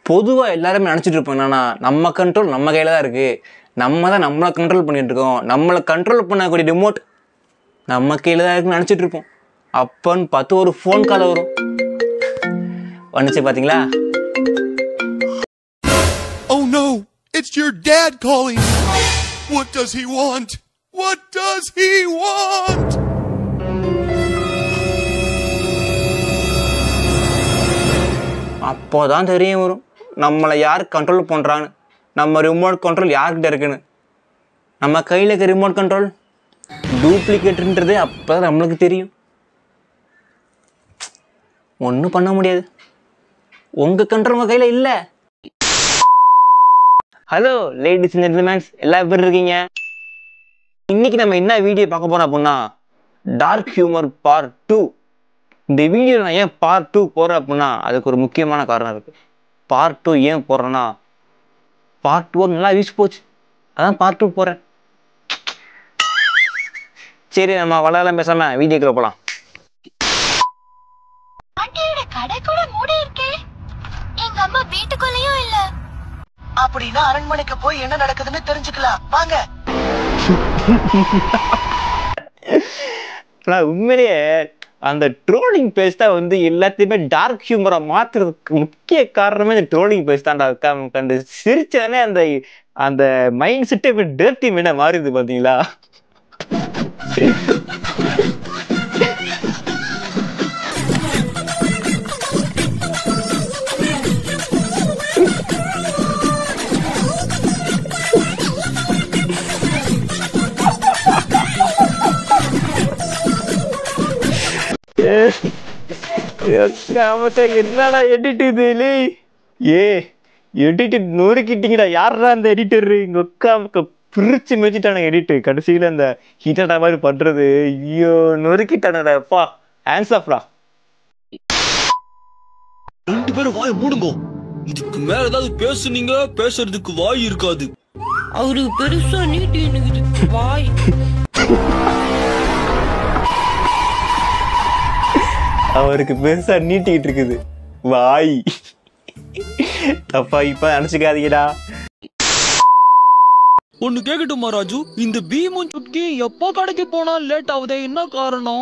பொதுவாக எல்லாருமே நினச்சிட்டு இருப்போம் என்னன்னா நம்ம கண்ட்ரோல் நம்ம கையில் தான் இருக்குது நம்ம தான் நம்மளை கண்ட்ரோல் பண்ணிட்டு இருக்கோம் நம்மளை கண்ட்ரோல் பண்ணக்கூடிய ரிமோட் நம்ம கையில் தான் இருக்குன்னு நினச்சிட்டு இருப்போம் அப்போன்னு பார்த்து ஒரு ஃபோன் கால் வரும் வந்துச்சு பார்த்தீங்களா Oh no, it's your dad calling. What does he want? What does he want? அப்போ தான் தெரிய வரும் நம்மளை யார் கண்ட்ரோல் பண்ணுறான்னு நம்ம ரிமோட் கண்ட்ரோல் யார்கிட்ட இருக்குன்னு நம்ம கையில் இருக்க ரிமோட் கண்ட்ரோல் டூப்ளிகேட்ன்றதே அப்போ தான் நம்மளுக்கு தெரியும் ஒன்றும் பண்ண முடியாது உங்கள் கண்ட்ரோல் உங்கள் கையில் இல்லை ஹலோ லேடிஸ் அண்ட் ஜென்டில்மேன்ஸ் எல்லா பேர் இருக்கீங்க இன்னைக்கு நம்ம என்ன வீடியோ பார்க்க போறோம் அப்படின்னா டார்க் ஹியூமர் பார்ட் டூ இந்த வீடியோ நான் ஏன் பார்ட் டூ போடுறேன் அப்படின்னா அதுக்கு ஒரு முக்கியமான காரணம் இருக்கு பார்ட் டூ ஏன் போடுறேன்னா பார்ட் டூ நல்லா யூஸ் போச்சு அதான் பார்ட் டூ போகிறேன் சரி நம்ம வளரலாம் பேசாம வீடியோக்குள்ள போகலாம் ஆண்டியோட கடை கூட மூடி இருக்கே எங்க அம்மா வீட்டுக்குள்ளேயும் இல்ல அப்படின்னா அரண்மனைக்கு போய் என்ன நடக்குதுன்னு தெரிஞ்சுக்கலாம் வாங்க ஆனால் உண்மையிலேயே அந்த ட்ரோலிங் பேஸ் தான் வந்து எல்லாத்தையுமே டார்க் ஹியூமரை மாற்றுறதுக்கு முக்கிய காரணமே இந்த ட்ரோலிங் பேஸ் தான்டா கம்- கண்டு சிரிச்சதானே அந்த அந்த மைண்ட் செட்டே இப்போ டேர்ட்டி மீனா மாறிடுது பார்த்தீங்களா காமத்தை என்னடா எடிட் இது லே ஏ எடிட் நொறுக்கிட்டீங்கடா யாரா அந்த எடிட்டர் எங்க அக்கா பிரிச்சு மெச்சிட்டானுங்க எடிட் கடைசியில அந்த ஹீட்டடா மாதிரி பண்றது ஐயோ நொறுக்கிட்டானடா பா ஹேண்ட்ஸ் ஆஃப்டா ரெண்டு பேரும் வாய மூடுங்க இதுக்கு மேல ஏதாவது பேசுனீங்க பேசுறதுக்கு வாய் இருக்காது அவருக்கு பெருசா நீட்டி எனக்கு வாய் அவருக்கு பெருசா நீட்டிக்கிட்டு இருக்குது வாய் தப்பா இப்ப நினைச்சுக்காதீங்கடா ஒன்னு கேக்கட்டுமா ராஜு இந்த பீமும் சுக்கி எப்போ கடைக்கு போனா லேட் ஆகுதே என்ன காரணம்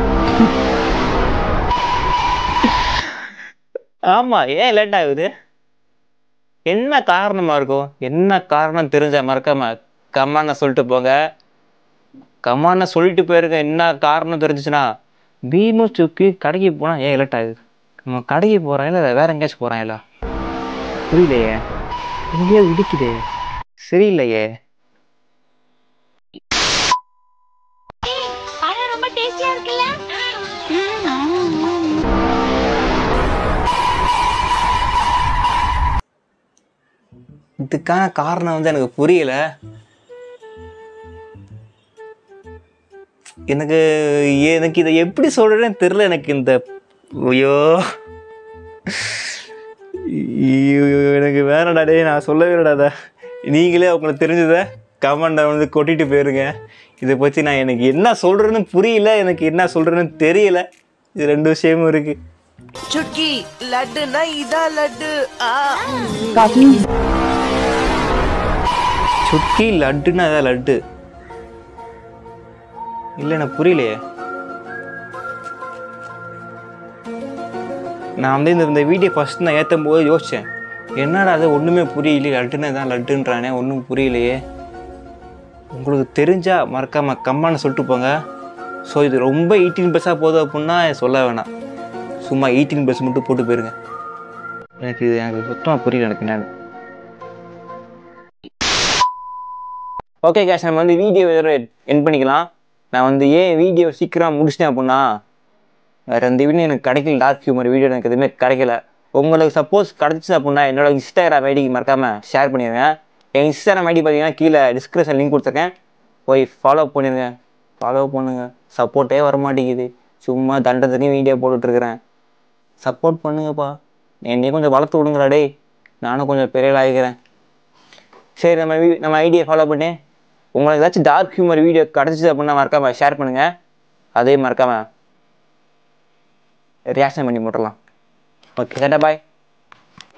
ஆமா ஏன் லேட் ஆகுது என்ன காரணமா இருக்கும் என்ன காரணம் தெரிஞ்ச மறக்காம கம்மான சொல்லிட்டு போங்க கம்மான சொல்லிட்டு போயிருக்க என்ன காரணம் தெரிஞ்சுச்சுன்னா பீமு சுக்கி கடைக்கு போனா ஏன் லேட் ஆகுது நம்ம கடைக்கு போறான் இல்லை வேற எங்கேயாச்சும் போறான் இல்ல புரியலையே எங்கேயோ இடிக்குதே சரியில்லையே பழம் ரொம்ப டேஸ்டியா இருக்குல்ல இதுக்கான காரணம் வந்து எனக்கு புரியல எனக்கு எனக்கு இதை எப்படி சொல்றேன்னு தெரியல எனக்கு இந்த ஐயோ ஐயோ, எனக்கு வேணடா டேய் நான் சொல்லவே இல்லடா அதை நீங்களே உங்களுக்கு தெரிஞ்சதை கமெண்டை வந்து கொட்டிட்டு போயிருங்க இதை பற்றி நான் எனக்கு என்ன சொல்கிறேன்னு புரியல எனக்கு என்ன சொல்கிறேன்னு தெரியல இது ரெண்டு விஷயமும் இருக்குது சுட்கி லட்டுனா இதா லட்டு ஆ சுக்கி லட்டுன்னா அதான் லட்டு இல்லை எனக்கு புரியலையே நான் வந்து இந்த இந்த வீடியோ ஃபஸ்ட் நான் ஏற்றும் போது யோசித்தேன் என்னடா அது ஒன்றுமே புரியலையே லட்டுன்னு தான் லட்டுன்றானே ஒன்றும் புரியலையே உங்களுக்கு தெரிஞ்சா மறக்காம கம்மான்னு சொல்லிட்டு போங்க ஸோ இது ரொம்ப எயிட்டீன் பஸ்ஸாக போகுது அப்படின்னா சொல்ல வேணாம் சும்மா எயிட்டீன் பஸ் மட்டும் போட்டு போயிருங்க எனக்கு இது எனக்கு சுத்தமாக புரியல எனக்கு என்னன்னு ஓகே கேஷ் நம்ம வந்து வீடியோ என் பண்ணிக்கலாம் நான் வந்து ஏன் வீடியோ சீக்கிரம் முடிச்சிட்டேன் அப்படின்னா வேறு எந்த வீடியோ எனக்கு கிடைக்கல டார்க் ஹியூமர் வீடியோ எனக்கு எதுவுமே கிடைக்கல உங்களுக்கு சப்போஸ் கிடச்சிச்சு அப்படின்னா என்னோட இன்ஸ்டாகிராம் ஐடிக்கு மறக்காமல் ஷேர் பண்ணிடுங்க என் இன்ஸ்டாகிராம் ஐடி பார்த்தீங்கன்னா கீழே டிஸ்கிரிப்ஷன் லிங்க் கொடுத்துருக்கேன் போய் ஃபாலோ பண்ணிடுங்க ஃபாலோ பண்ணுங்க சப்போர்ட்டே வர மாட்டேங்குது சும்மா தண்டத்துக்கு வீடியோ போட்டுட்ருக்குறேன் சப்போர்ட் பண்ணுங்கப்பா என்னையும் கொஞ்சம் வளர்த்து விடுங்கடா டேய் நானும் கொஞ்சம் பெரிய ஆகிக்கிறேன் சரி நம்ம வீ- நம்ம ஐடியை ஃபாலோ பண்ணி உங்களுக்கு ஏதாச்சும் டார்க் ஹியூமர் வீடியோ கிடச்சிச்சு அப்படின்னா மறக்காம ஷேர் பண்ணுங்க அதே மறக்காம ரியாக்ஷன் பண்ணி போட்டுடலாம் ஓகே பாய்